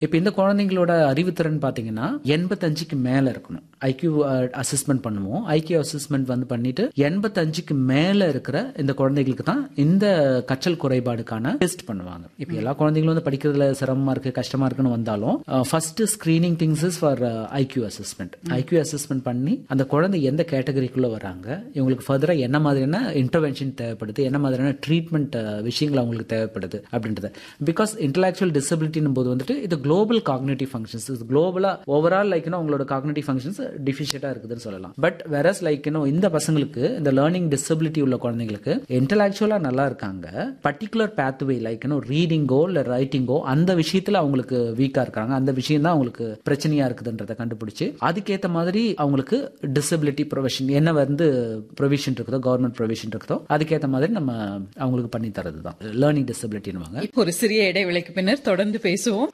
இப்போ இந்த குழந்தைங்களோட அறிவுத்திறன் பார்த்தீங்கன்னா எண்பத்தஞ்சுக்கு மேல இருக்கணும் ஐக்யூ அசஸ்மெண்ட் பண்ணுவோம் ஐக்யூ அசஸ்மெண்ட் வந்து பண்ணிட்டு எண்பத்தஞ்சுக்கு மேல இருக்கிற இந்த குழந்தைகளுக்கு தான் இந்த கற்றல் குறைபாடுக்கான டெஸ்ட் பண்ணுவாங்க இப்போ எல்லா குழந்தைங்களும் வந்து படிக்கிறதுல சிரமமா இருக்கு கஷ்டமா இருக்குன்னு வந்தாலும் first screening things is for IQ assessment IQ assessment பண்ணி அந்த குழந்தை எந்த கேட்டகரிக்குள்ள வராங்க இவங்களுக்கு ஃபர்தரா என்ன மாதிரியான இன்டர்வென்ஷன் தேவைப்படுது என்ன மாதிரியான ட்ரீட்மெண்ட் விஷயங்கள் அவங்களுக்கு தேவைப்படுது அப்படின்றது பிகாஸ் இன்டலெக்சுவல் டிசபிலிட்டின் போது வந்துட்டு இது குளோபல் காக்னேட்டிவ் ஃபங்க்ஷன்ஸ் இது குளோபலா ஓவரால் லைக் உங்களோட காக்னேட்டிவ் ஃபங்க்ஷன்ஸ் டிஃபிஷியட்டா இருக்குதுன்னு சொல்லலாம் பட் வெரஸ் லைக் இந்த பசங்களுக்கு இந்த லேர்னிங் டிசபிலிட்டி உள்ள குழந்தைங்களுக்கு இன்டலெக்சுவலா நல்லா இருக்காங்க பர்டிகுலர் பேத்வே லைக் ரீடிங்கோ இல்ல ரைட்டிங்கோ அந்த விஷயத்துல அவங்களுக்கு வீக்கா இருக்காங்க அந்த விஷயம் தான் அவங்களுக்கு பிரச்சனையா இருக்குதுன்றதை கண்டுபிடிச்சு அதுக்கேத்த மாதிரி அவங்களுக்கு டிசபிலிட்டி ப்ரொவிஷன் என்ன வந்து ப்ரொவிஷன் இருக்குதோ கவர்மெண்ட் ப்ரொவிஷன் இருக்குதோ அதுக்கேத்த மாதிரி நம்ம அவங்களுக்கு பண்ணி தரது தான் லேர்னிங் டிசபிலிட்டின்னு இப்போ ஒரு சிறிய இடைவேளைக்கு பின்னர் தொடர்ந்து பேசுவோம்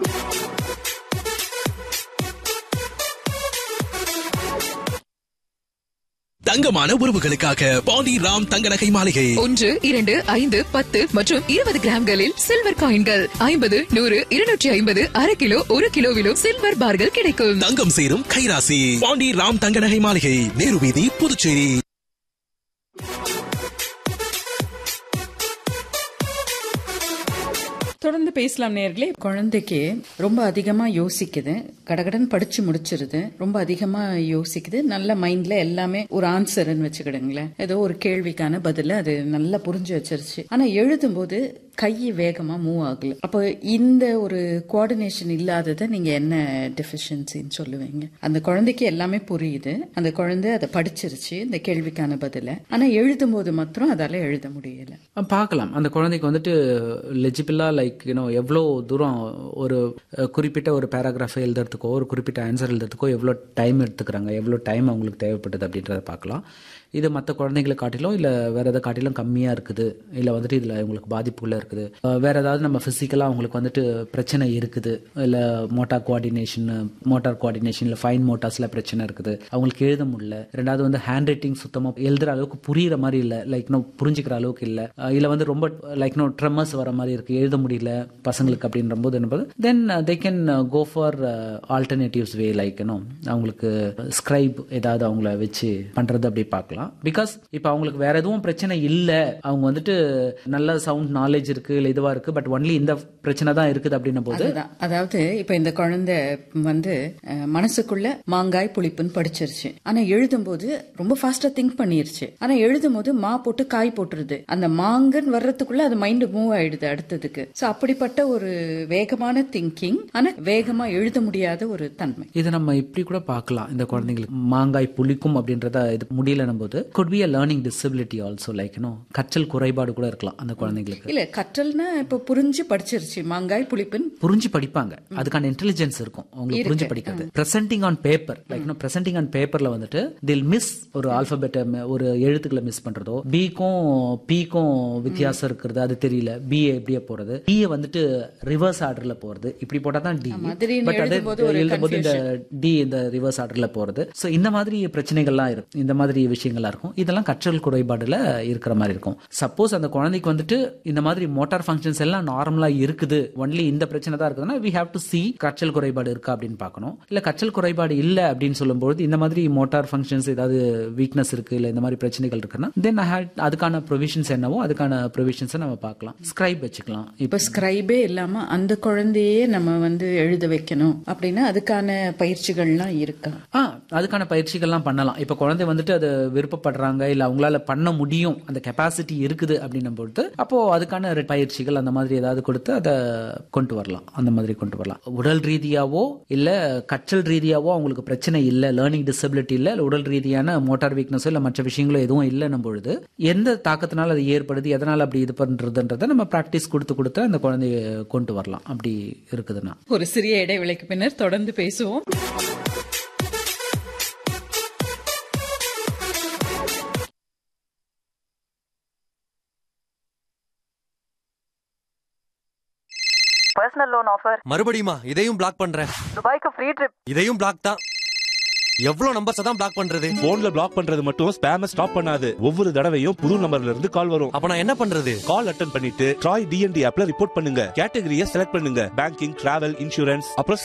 தங்கமான உறவுகளுக்காக பாண்டி ராம் தங்க நகை மாளிகை ஒன்று இரண்டு ஐந்து பத்து மற்றும் இருபது கிராம்களில் சில்வர் காயின்கள் ஐம்பது நூறு இருநூற்றி ஐம்பது அரை கிலோ ஒரு கிலோவிலும் சில்வர் பார்கள் கிடைக்கும் தங்கம் சேரும் கைராசி பாண்டி ராம் தங்க நகை மாளிகை நேரு வீதி புதுச்சேரி தொடர்ந்து பேசலாம் நேர்களே குழந்தைக்கு ரொம்ப அதிகமா யோசிக்குது கடகடன் படிச்சு முடிச்சிருது ரொம்ப அதிகமா யோசிக்குது நல்ல மைண்ட்ல எல்லாமே ஒரு ஆன்சர்னு வச்சுக்கிடுங்களேன் ஏதோ ஒரு கேள்விக்கான பதில அது நல்லா புரிஞ்சு வச்சிருச்சு ஆனா எழுதும்போது கை வேகமா மூவ் ஆகல அப்போ இந்த ஒரு கோஆர்டினேஷன் இல்லாததை நீங்க என்ன டெஃபிஷியன்சின்னு சொல்லுவீங்க அந்த குழந்தைக்கு எல்லாமே புரியுது அந்த குழந்தை அதை படிச்சிருச்சு இந்த கேள்விக்கான பதில ஆனா எழுதும் போது மாத்திரம் அதால எழுத முடியல பார்க்கலாம் அந்த குழந்தைக்கு வந்துட்டு லெஜிபிளா லைக் யூனோ எவ்வளோ தூரம் ஒரு அஹ், குறிப்பிட்ட ஒரு பேராகிராஃபை எழுதுறதுக்கோ ஒரு குறிப்பிட்ட ஆன்சர் எழுதுறதுக்கோ எவ்வளோ டைம் எடுத்துக்கிறாங்க எவ்வளோ டைம் அவங்களுக்கு தேவைப்படுது அப்படின்றத பார்க்கலாம் இது மற்ற குழந்தைகளை காட்டிலும் இல்லை வேற எதை காட்டிலும் கம்மியாக இருக்குது இல்லை வந்துட்டு இதில் இவங்களுக்கு பாதிப்புள்ள இருக்குது அஹ், வேற ஏதாவது நம்ம ஃபிசிக்கலாக அவங்களுக்கு வந்துட்டு பிரச்சனை இருக்குது இல்லை மோட்டார் கோஆர்டினேஷன் மோட்டார் கோஆர்டினேஷன் இல்லை ஃபைன் மோட்டார்ஸில் பிரச்சனை இருக்குது அவங்களுக்கு எழுத முடியல ரெண்டாவது வந்து ஹேண்ட் ரைட்டிங் சுத்தமாக எழுதுற அளவுக்கு புரியுற மாதிரி இல்லை லைக் நோ புரிஞ்சுக்கிற அளவுக்கு இல்லை இல்லை வந்து ரொம்ப லைக் நோ ட்ரெமர்ஸ் வர மாதிரி இருக்கு எழுத முடியல பசங்களுக்கு அப்படின்ற போது என்பது then they can go for alternatives way like no அவங்களுக்கு ஸ்கிரைப் ஏதாவது அவங்கள வச்சு பண்றது அப்படி பார்க்கலாம் பிகாஸ் இப்போ அவங்களுக்கு வேற எதுவும் பிரச்சனை இல்லை அவங்க வந்துட்டு நல்ல சவுண்ட் நாலேஜ் இருக்கு இல்லை இதுவா இருக்கு பட் ஒன்லி இந்த பிரச்சனை தான் இருக்குது அப்படின்னும் போது அதுதான் அதாவது இப்ப இந்த குழந்தை வந்து அஹ், மனசுக்குள்ள மாங்காய் புளிப்புன்னு படிச்சிருச்சு ஆனா எழுதும்போது ரொம்ப ஃபாஸ்டா திங்க் பண்ணிருச்சு ஆனா எழுதும் போது மா போட்டு காய் போட்டுருது அந்த மாங்கன்னு வர்றதுக்குள்ள அது மைண்ட் மூவ் ஆயிடுது அடுத்ததுக்கு சோ அப்படிப்பட்ட ஒரு வேகமான திங்கிங் ஆனா வேகமா எழுத முடியாத ஒரு தன்மை இதை நம்ம இப்படி கூட பார்க்கலாம் இந்த குழந்தைங்களுக்கு மாங்காய் புளிக்கும் அப்படின்றத இது முடியலனும் போது could be a learning disability also like no கற்றல் குறைபாடு கூட இருக்கலாம் அந்த குழந்தைங்களுக்கு இல்ல கற்றல்னா இப்ப புரிஞ்சு படிச்சிருச்சு மாங்காய் புளிப்புன்னு புரிஞ்சு படிப்பாங்க அதுக்கான இன்டெலிஜென்ஸ் இருக்கும் அவங்களுக்கு புரிஞ்சு படிக்கிறது presenting on paper like presenting on பேப்பர்ல வந்துட்டு தில் மிஸ் ஒரு ஆல்பபெட்டை ஒரு எழுத்துக்களை மிஸ் பண்றதோ பிக்கும் பிக்கும் வித்தியாசம் இருக்கிறது அது தெரியல பி எப்படியே போறது பி வந்துட்டு ரிவர்ஸ் ஆர்டர்ல போறது இப்படி போட்டா தான் டி திடீர்னு பட் அது எழுதும்போது ஒரு எழுதும்போது இந்த டி இந்த ரிவர்ஸ் ஆர்டர்ல போறது சோ இந்த மாதிரி பிரச்சனைகள்லாம் இருக்கும் இந்த மாதிரி விஷயங்கள்லாம் இருக்கும் இதெல்லாம் கற்றல் குறைபாடுல இருக்கிற மாதிரி இருக்கும் சப்போஸ் அந்த குழந்தைக்கு வந்துட்டு இந்த மாதிரி மோட்டார் ஃபங்க்ஷன்ஸ் எல்லாம் நார்மலா இருக்குது ஒன்லி இந்த பிரச்சனை தான் இருக்குதுன்னா வி ஹேவ் டு சி கற்றல் குறைபாடு இருக்கா அப்படின்னு பார்க்கணும் இல்ல கற்றல் குறைபாடு இல்ல அப்படின்னு சொல்லும்போது இந்த மாதிரி மோட்டார் ஃபங்க்ஷன்ஸ் ஏதாவது வீக்னஸ் இருக்கு இல்ல இந்த மாதிரி பிரச்சனைகள் இருக்குன்னா தென் அதுக்கான ப்ரொவிஷன்ஸ் என்னவோ அதுக்கான ப்ரொவிஷன்ஸை நம்ம பார்க்கலாம் ஸ்கிரைப் வச்சுக்கலாம் இப்போ இப்ப ஸ்கிரைபே இல்லாம அந்த குழந்தையே நம்ம வந்து எழுத வைக்கணும் அப்படின்னா அதுக்கான பயிற்சிகள்லாம் இருக்கா ஆ அதுக்கான பயிற்சிகள்லாம் பண்ணலாம் இப்போ குழந்தை வந்துட்டு அது விருப்பப்படுறாங்க இல்ல அவங்களால பண்ண முடியும் அந்த கெப்பாசிட்டி இருக்குது அப்படின்னும் பொழுது அப்போ அதுக்கான ரெ- பயிற்சிகள் அந்த மாதிரி ஏதாவது கொடுத்து அதை கொண்டு வரலாம் அந்த மாதிரி கொண்டு வரலாம் உடல் ரீதியாவோ இல்ல கற்றல் ரீதியாவோ அவங்களுக்கு பிரச்சனை இல்ல லேர்னிங் டிசபிலிட்டி இல்ல இல்ல உடல் ரீதியான மோட்டார் வீக்னஸோ இல்ல மற்ற விஷயங்களோ எதுவும் இல்லைன்னும் பொழுது எந்த தாக்கத்தினால அது ஏற்படுது எதனால அப்படி இது பண்றதுன்றதை நம்ம பிராக்டிஸ் கொடுத்து கொடுத்து அந்த குழந்தைய கொண்டு வரலாம் அப்படி இருக்குதுன்னா ஒரு சிறிய இடைவேளைக்கு பின்னர் தொடர்ந்து பேசுவோம் பர்சனல் லோன் ஆஃபர் மறுபடியுமா இதையும் பிளாக் பண்றேன் துபாய்க்கு ஃப்ரீ ட்ரிப் இதையும் பிளாக் தான் எவ்வளவு நம்பர்ஸ் தான் பிளாக் பண்றது போன்ல பிளாக் பண்றது மட்டும் ஸ்பேம ஸ்டாப் பண்ணாது ஒவ்வொரு தடவையும் புது நம்பர்ல இருந்து கால் வரும் அப்ப நான் என்ன பண்றது கால் அட்டன் பண்ணிட்டு ட்ராய் டிஎன்டி ஆப்ல ரிப்போர்ட் பண்ணுங்க கேட்டகரியை செலக்ட் பண்ணுங்க பேங்கிங் டிராவல் இன்சூரன்ஸ் அப்புறம்